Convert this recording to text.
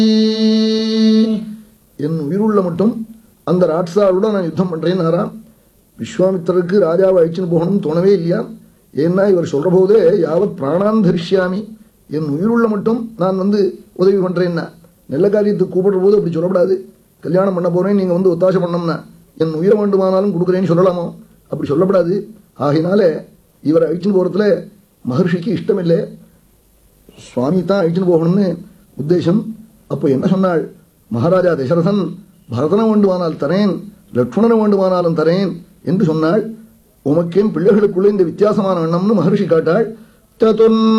என் உயிருள்ள மட்டும் அந்த ராட்சாவோட நான் யுத்தம் பண்றேன்னாரா விஸ்வாமித்திரருக்கு ராஜாவை அழிச்சுன்னு போகணும்னு தோணவே இல்லையா ஏன்னா இவர் சொல்ற போதே யாவத் பிராணான் தரிசியாமி என் உயிருள்ள மட்டும் நான் வந்து உதவி பண்றேன்னா நல்ல காரியத்துக்கு கூப்பிடுற போது அப்படி சொல்லக்கூடாது கல்யாணம் பண்ண போறேன் நீங்க வந்து ஒத்தாசை பண்ணோம்னா என் உயிரை வேண்டுமானாலும் கொடுக்குறேன்னு சொல்லலாமோ அப்படி சொல்லப்படாது ஆகையினால இவரை அழிச்சுன்னு போறதுல மகர்ஷிக்கு இஷ்டம் இல்லை சுவாமி தான் அழிச்சுன்னு போகணும்னு உத்தேசம் அப்போ என்ன சொன்னாள் மகாராஜா தசரதன் பரதனை வேண்டுமானால் தரேன் லக்ஷ்மணனை வேண்டுமானாலும் தரேன் என்று சொன்னாள் உமக்கேன் பிள்ளைகளுக்குள்ள இந்த வித்தியாசமான எண்ணம்னு மகர்ஷி காட்டாள் ததுன்